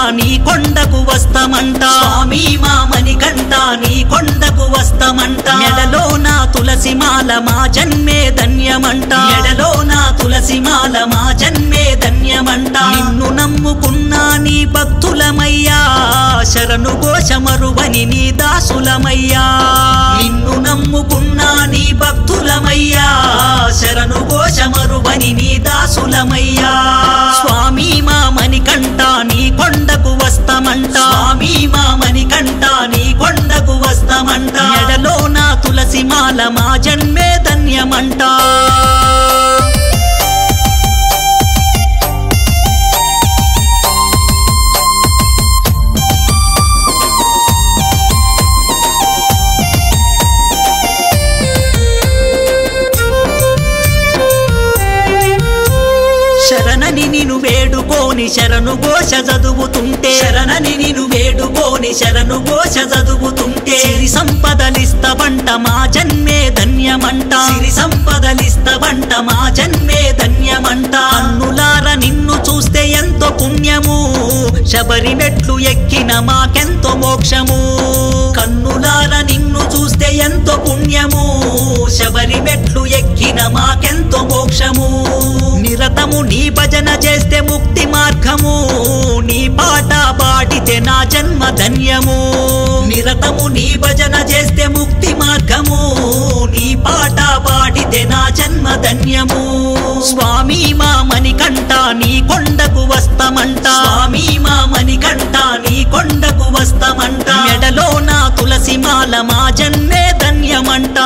నీ కొండకు వస్తమంట స్వామి మా మణికంఠ నీ కొండకు వస్తమంట మెడలో నా తులసి మాల మా జన్మే ధన్యమంట మెడలో నా తులసి మాల మా జన్మే ధన్యమంట నిన్ను నమ్ముకున్నా నీ భక్తులమయ్యా శరణు ఘోషమరువని నీ దాసులమయ్యా నిన్ను నమ్ముకున్నా నీ భక్తులమయ్యా శరణు ఘోషమరువని నీ దాసులమయ్యా స్వామి మా మణికంఠ నీ కొండకు వస్తమంట స్వామి మా మణికంఠ నీ కొండకు వస్తమంట ఎడలో నా తులసి మాల మా జన్మే ధన్యమంట శరణని నిను వేడుకోని శరణు ఘోష చదువుతుంటే శరణని నిను వేడుకోని శరణు ఘోష చదువుతుంటే సిరి సంపదలిస్తవంట మా జన్మే ధన్యమంట సిరి సంపదలిస్తవంట మా జన్మే ధన్యమంట అన్నులార నిన్ను చూస్తే ఎంతో పుణ్యము శబరి మెట్లు ఎక్కిన మాకెంతో మోక్షము కన్నులార నిన్ను చూస్తే ఎంతో పుణ్యము శబరి మెట్లు ఎక్కిన మాకెంతో మోక్షము నిరతము నీ భజన చేస్తే ముక్తి మార్గము నీ పాట పాడితే నా జన్మ ధన్యము నిరతము నీ భజన చేస్తే ముక్తి మార్గము నీ పాట పాడితే నా జన్మ ధన్యము స్వామి మా మణికంఠ నీ కొండకు వస్తమంట స్వామి మా మణికంఠ నీ కొండకు వస్తమంట మెడలో నా తులసి మాల మా జన్మే ధన్యమంట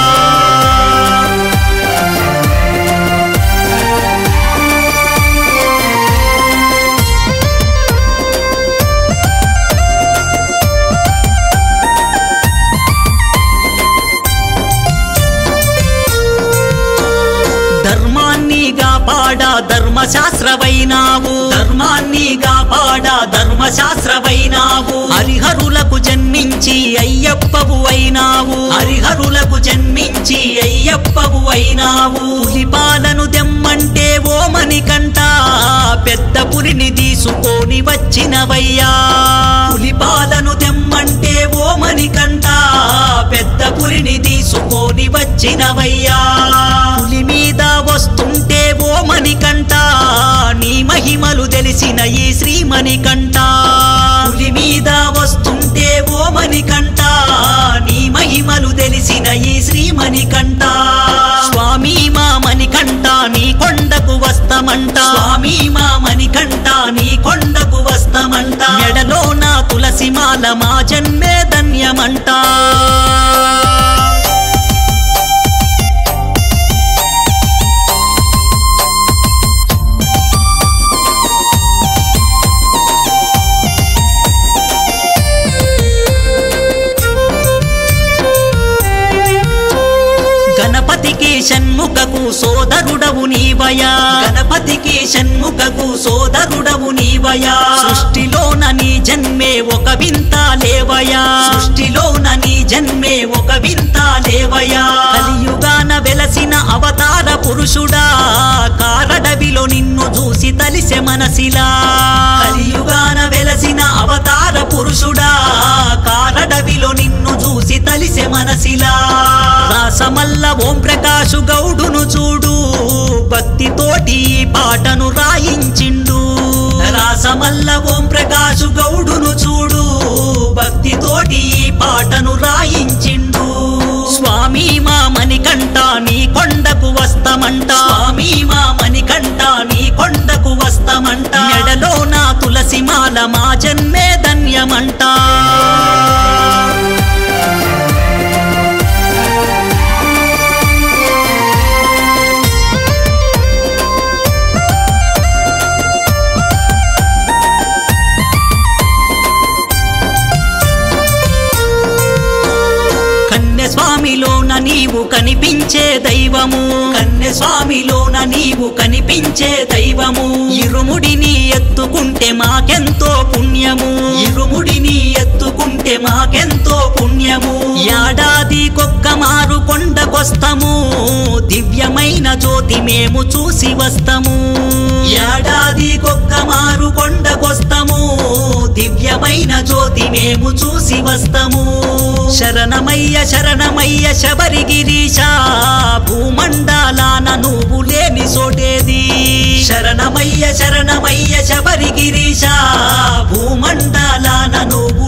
ధర్మాన్ని కాపాడా ధర్మశాస్త్రవైనావు ధర్మాన్ని కాపాడా ధర్మశాస్త్రవైనావు హరిహరులకు జన్మించి అయ్యప్పవు అయినావు హరిహరులకు జన్మించి అయ్యప్పవు అయినావు పులిపాలను దెమ్మంటే ఓ మణికంట పెద్ద పురిని తీసుకొని వచ్చినవయ్యా పులిపాలను తెమ్మంటే ఓ మణికంట పెద్ద పురిని తీసుకొని వచ్చినవయ్యా పులి మీద వస్తుంటే ఓ మణికంట నీ మహిమలు తెలిసిన ఈ శ్రీమణికంట పులి మీద వస్తుంటే ఓ మణికంట నీ మహిమలు తెలిసిన ఈ శ్రీమణికంట స్వామి మా మణికంట నీ కొండకు వస్తమంట స్వామి మా మణికంట నీ కొండకు వస్తమంట మెడలో నా తులసి మాల మా జన్మే ధన్యమంట గణపతికి షణ్ముఖకు సోదరుడవు నీవయా గణపతికి షణ్ముఖకు సోదరుడవు నీవయా సృష్టిలోన నీ జన్మే ఒక వింత లేవయా సృష్టిలోన నీ జన్మే ఒక వింత లేవయా కలియుగాన వెలసిన అవతార పురుషుడా కారడవిలో నిన్ను చూసి తలిసె మనసిలా కలియుగాన వెలసిన అవతార పురుషుడా కారడవిలో నిన్ను చూసి తలిసె మనసిలా రాసమల్ల ఓం ప్రకాశు గౌడును చూడు భక్తితోటి ఈ పాటను రాయించిండు రాసమల్ల ఓం ప్రకాశు గౌడును చూడు భక్తితోటి ఈ పాటను రాయించిండు స్వామి మా మణికంఠ నీ కొండకు వస్తమంట స్వామి మా మణికంఠ నీ కొండకు వస్తమంట మెడలో నా తులసి మాల మా జన్మే ధన్యమంట కన్య స్వామిలోన నీవు కనిపించే దైవము కన్య స్వామిలోన నీవు కనిపించే దైవము ఇరుముడిని ఎత్తుకుంటే మాకెంతో పుణ్యము ఇరుముడిని ఎత్తుకుంటే మాకెంతో పుణ్యము ఏడాది కొక్క మారు కొండకొస్తము దివ్యమైన జ్యోతి మేము చూసి వస్తాము ఏడాది కొక్క మారు కొండకొస్తాము దివ్యమైన జ్యోతి మేము చూసి వస్తాము శరణమయ్య శరణమయ్య శబరిగిరీశ భూమండలాన నువ్వు లేని సోటేది శరణమయ్య శరణమయ్య శబరిగిరీశ భూమండలాన నువ్వు